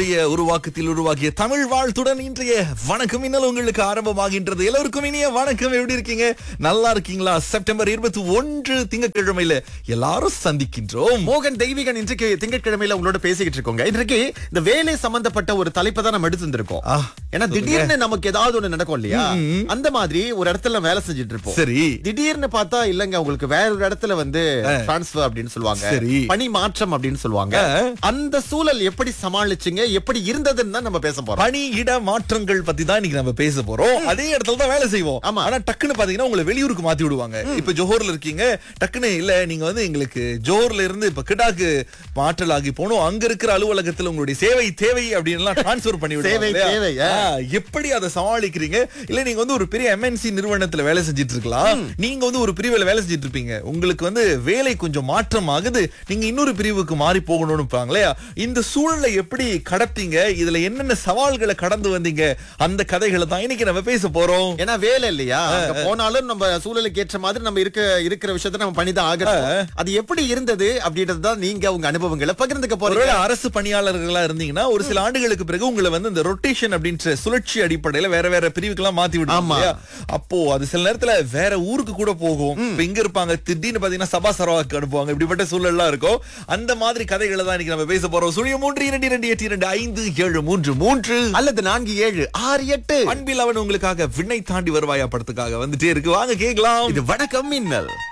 அவர்களுடைய உருவாக்கத்தில் உருவாக்கிய தமிழ் வாழ்த்துடன் இன்றைய வணக்கம் இன்னல் உங்களுக்கு ஆரம்பமாகின்றது எல்லோருக்கும் இனிய வணக்கம் எப்படி இருக்கீங்க நல்லா இருக்கீங்களா செப்டம்பர் இருபத்தி ஒன்று திங்கட்கிழமையில எல்லாரும் சந்திக்கின்றோம் மோகன் தெய்வீகன் இன்றைக்கு திங்கட்கிழமையில உங்களோட பேசிக்கிட்டு இருக்கோங்க இன்றைக்கு இந்த வேலை சம்பந்தப்பட்ட ஒரு தலைப்பை தான் நம்ம எடுத்து வந்திருக்கோம் ஆ, ஏன்னா திடீர்னு நமக்கு ஏதாவது ஒண்ணு நடக்கும் இல்லையா அந்த மாதிரி ஒரு இடத்துல வேலை செஞ்சுட்டு இருப்போம் சரி திடீர்னு பார்த்தா இல்லங்க உங்களுக்கு வேற ஒரு இடத்துல வந்து டிரான்ஸ்பர் அப்படின்னு சொல்லுவாங்க சரி. பணி மாற்றம் அப்படின்னு சொல்லுவாங்க ஆ. அந்த சூழல் எப்படி சமாளிச்சீங்க எப்படி இருந்ததுன்னு தான் நம்ம பேச போறோம் பணி இட மாற்றங்கள் பத்தி தான் இன்னைக்கு நம்ம பேச போறோம் அதே இடத்துல தான் வேலை செய்வோம் ஆமா. ஆனா டக்குன்னு பாத்தீங்கன்னா உங்களை வெளியூருக்கு மாத்தி விடுவாங்க இப்ப ஜோஹர்ல இருக்கீங்க டக்குன்னு இல்ல நீங்க வந்து எங்களுக்கு ஜோஹர்ல இருந்து இப்ப கிடாக்கு மாற்றல் ஆகி போகணும் அங்க இருக்கிற அலுவலகத்துல உங்களுடைய சேவை தேவை அப்படின்னு எல்லாம் டிரான்ஸ்பர் பண்ணி விடுவாங்க சேவை இல்லையா? தேவை, ஆ. ஆ, எப்படி அதை சமாளிக்கிறீங்க இல்ல நீங்க வந்து ஒரு பெரிய எம்என்சி நிறுவனத்துல வேலை செஞ்சுட்டு இருக்கலாம் நீங்க வந்து ஒரு பிரிவுல வேலை செஞ்சுட்டு இருப்பீங்க உங்களுக்கு வந்து வேலை கொஞ்சம் மாற்றம் ஆகுது நீங்க இன்னொரு பிரிவுக்கு மாறி போகணும்னு இருப்பாங்க இல்லையா இந்த சூழலை எப்படி கடப்பீங்க இதுல என்னென்ன சவால்களை கடந்து வந்தீங்க அந்த கதைகளை தான் இன்னைக்கு நம்ம பேச போறோம் ஏன்னா வேலை இல்லையா அங்க போனாலும் நம்ம சூழலுக்கு ஏற்ற மாதிரி நம்ம இருக்க இருக்கிற விஷயத்த நம்ம பண்ணிதான் ஆகணும் அது எப்படி இருந்தது அப்படின்றது தான் நீங்க உங்க அனுபவங்களை பகிர்ந்துக்க போறீங்க ஒருவேளை அரசு பணியாளர்களா இருந்தீங்கன்னா ஒரு சில ஆண்டுகளுக்கு பிறகு உங்களை வந்து இந்த ரொட்டேஷன் அப்படின்ற சுழற்சி அடிப்படையில வேற வேற பிரிவுக்கெல்லாம் மாத்தி விடுவாங்க ஆமா. இல்லையா? அப்போ அது சில நேரத்துல வேற ஊருக்கு கூட போகும் இப்ப இங்க இருப்பாங்க திடீர்னு பாத்தீங்கன்னா சபா சரவாக்கு அனுப்புவாங்க இப்படிப்பட்ட சூழல்லாம் இருக்கும் அந்த மாதிரி கதைகளை தான் இன்னைக்கு நம்ம பேச போறோம் சுழிய மூன்று இரண்டு இரண்டு எட்டு இரண்டு ஐந்து ஏழு மூன்று மூன்று அல்லது நான்கு ஏழு ஆறு எட்டு அன்பில் அவன் உங்களுக்காக விண்ணை தாண்டி வருவாயா படத்துக்காக வந்துட்டே இருக்கு வாங்க கேக்கலாம் இது வணக்கம் மின்னல்